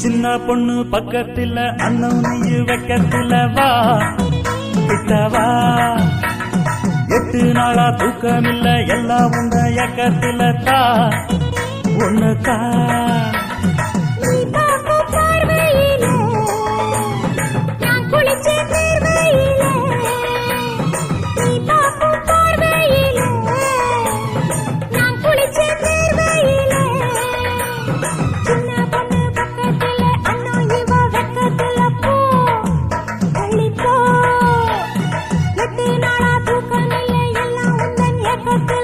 சின்ன பொண்ணு பக்கத்துல அண்ணன் நீ வெக்கத்துல வா கிட்ட வா எட்டு நாளா தூக்கமில்ல எல்லாம் உண்ட இயக்கத்துல தா ஒண்ணு தா நீ பார்க்கும் பார்வையிலே நான் குளிச்ச தேர்வையிலே நீ பார்க்கும் பார்வையிலே நான் குளிச்ச தேர்வையிலே சின்ன பொண்ணு பக்கத்துல அண்ணா இவ வெக்கத்துல போ தள்ளி போ எட்டு நாளா தூக்கம் இல்லை எல்லாம் உந்தன் ஏக்கத்துல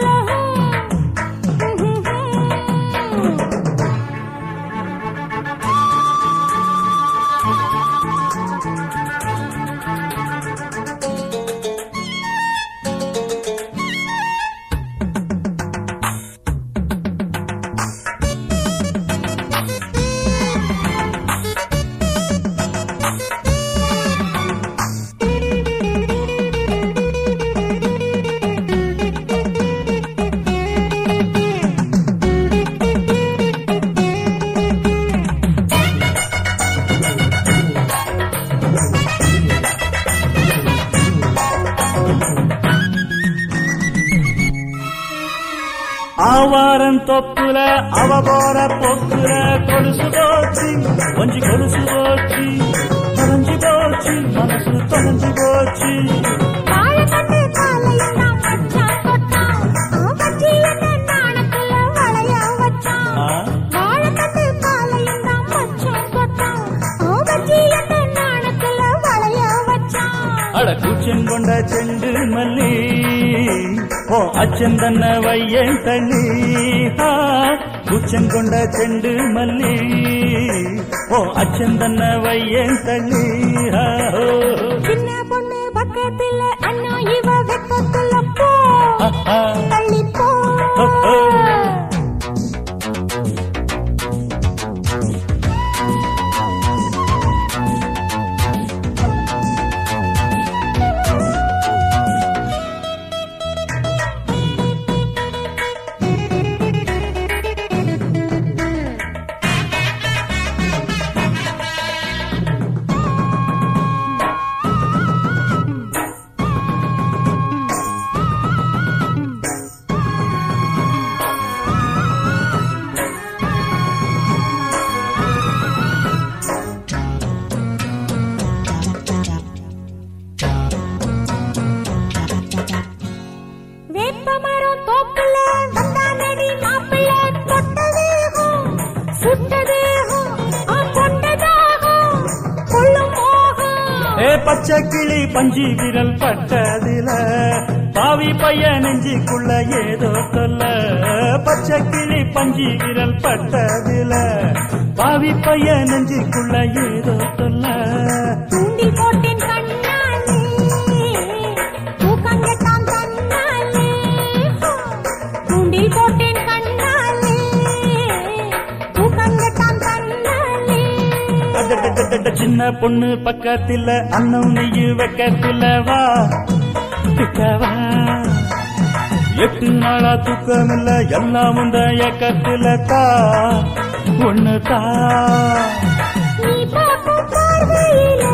ஆவாரம் தொப்புல அவ போற போக்குல கொலுசு போச்சு கொஞ்சி கொலுசு போச்சு தொலைஞ்சு போச்சு மனசு தொலைஞ்சு போச்சு வாழைக்கட்டு காலையில் நான் மச்சான் தொட்டான். அவன் வச்சு என்ன நாணத்துல வளைய வச்சான். ஆ? வாழைக்கட்டு காலையில் நான் மச்சான் தொட்டான். அவன் வச்சு என்ன நாணத்துல வளைய வச்சான். அட கூச்சம் கொண்ட செண்டு மல்லி ஓ அச்சன் தன்ன வையன் தள்ளி ஆ, கூச்சம் கொண்ட செண்டு மல்லி ஓ அச்சன் தன்ன வையன் தள்ளி ஆ, ஓ, சின்ன பொண்ணு பக்கத்துல அண்ணா இவ வெக்கத்துல போ ஆ, ஆ. தள்ளி போ ஓ, ஓ. வேப்பமரம் தோப்புல வந்தானடி மாப்பிள்ள தொட்டதேகம் சுட்டதேகம் ஆ கொண்டதாகம் கொள்ளும் மோகம் ஏ பச்சை கிளி பஞ்சி விரல் பட்டதில பாவி பையன் நெஞ்சுக்குள்ள ஏதோ சொல்ல பச்சை கிளி பஞ்சி விரல் பட்டதில பாவி பையன் நெஞ்சுக்குள்ள ஏதோ சொல்ல தூண்டி போட்டேன் கண்ணாலே தூக்கம் கெட்டான் தன்னாலே தூண்டி போட்டேன் கண்ணாலே தூக்கம் கெட்டான் தன்னாலே அடடடடட, சின்ன பொண்ணு பக்கத்துல அண்ணன் நெய்யு வெக்கத்துல வா கிட்ட வா எட்டு நாளா தூக்கமில்ல எல்லாம் உந்த ஏக்கத்துல தா ஒண்ணு தா நீ பார்க்கும் பார்வையிலே